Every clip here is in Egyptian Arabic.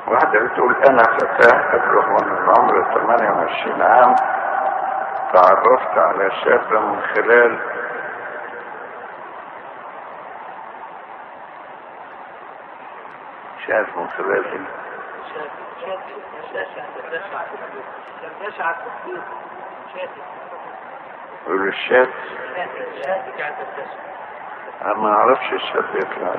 واحدة بتقول أنا فتاة أبلغ من العمر 28 عام تعرفت على شاب من خلال شاب من خلال إيه؟ يقول الشات أنا ما أعرفش الشاب يطلع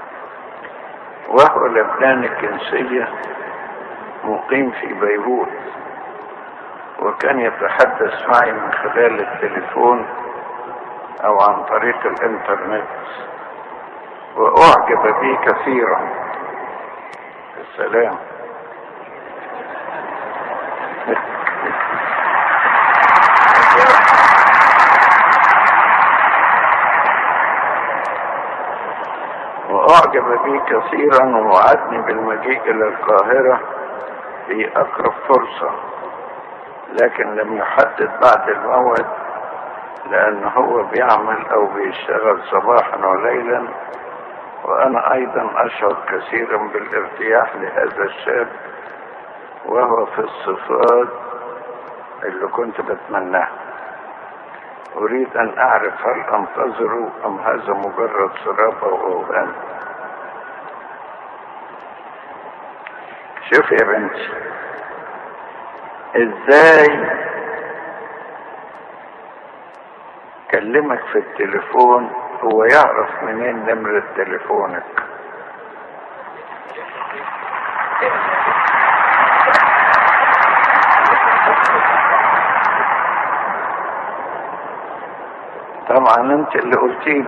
وهو لبناني الجنسية مقيم في بيروت وكان يتحدث معي من خلال التليفون او عن طريق الانترنت واعجب بي كثيرا السلام واعجب بي كثيرا ووعدني بالمجيء الى القاهره في اقرب فرصه لكن لم يحدد بعد الموعد لأن هو بيعمل أو بيشتغل صباحا وليلا وأنا أيضا أشعر كثيرا بالارتياح لهذا الشاب وهو في الصفات اللي كنت بتمناها أريد أن أعرف هل أنتظره أم هذا مجرد سراب أو أوهام شوف يا بنتي ازاي كلمك في التليفون هو يعرف منين نمرة تليفونك طبعا انت اللي قلتيه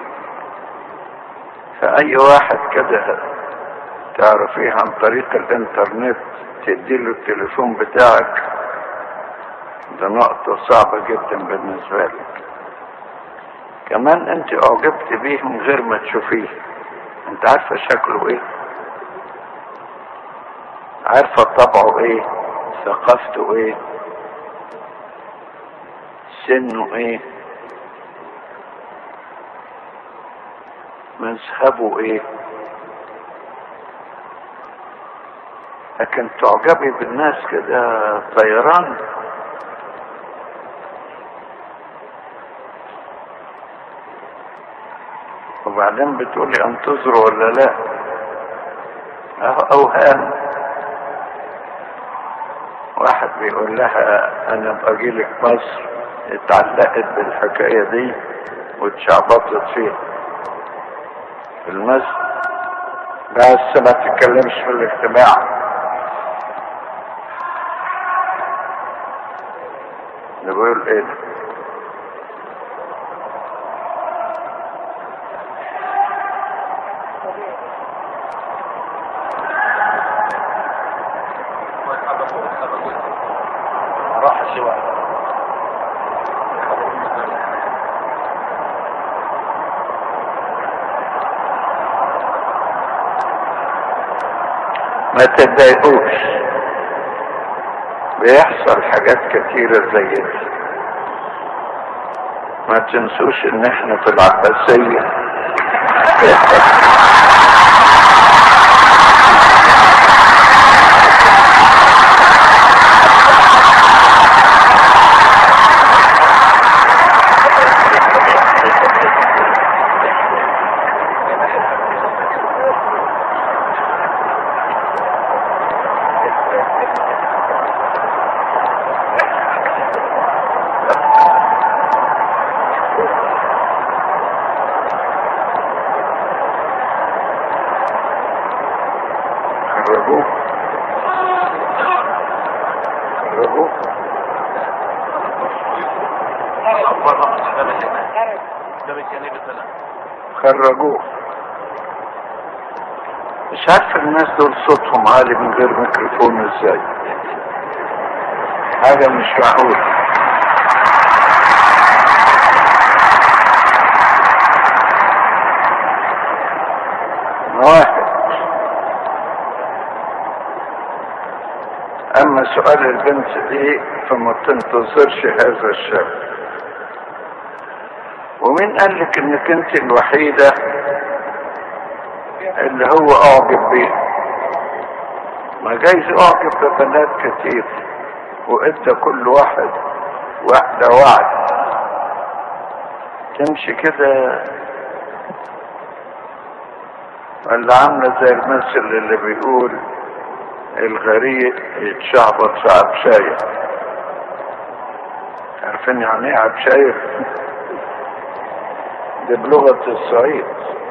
فاي واحد كده تعرفيه عن طريق الانترنت تديله التليفون بتاعك ده نقطة صعبة جدا بالنسبة لك كمان انت اعجبت بيه من غير ما تشوفيه انت عارفة شكله ايه عارفة طبعه ايه ثقافته ايه سنه ايه مذهبه ايه لكن تعجبي بالناس كده طيران وبعدين بتقولي انتظروا ولا لا اهو اوهام واحد بيقول لها انا باجي لك مصر اتعلقت بالحكايه دي واتشعبطت فيها في المسجد بس ما تتكلمش في الاجتماع نقول ايه ده راح سواء ما تتضايقوش بيحصل حاجات كتيرة زي دي ما تنسوش ان احنا في العباسية خرجوه خرجوه خرجوه مش عارف الناس دول صوتهم عالي من غير ميكروفون ازاي حاجة مش معقول واحد اما سؤال البنت دي فما تنتظرش هذا الشاب ومين قال لك انك انت الوحيدة اللي هو اعجب بيها ما جايز اعجب ببنات كتير وادى كل واحد واحدة وعد تمشي كده ولا عاملة زي المثل اللي بيقول الغريق يتشعبط في عبشاية عارفين يعني ايه عبشاية دي بلغة الصعيد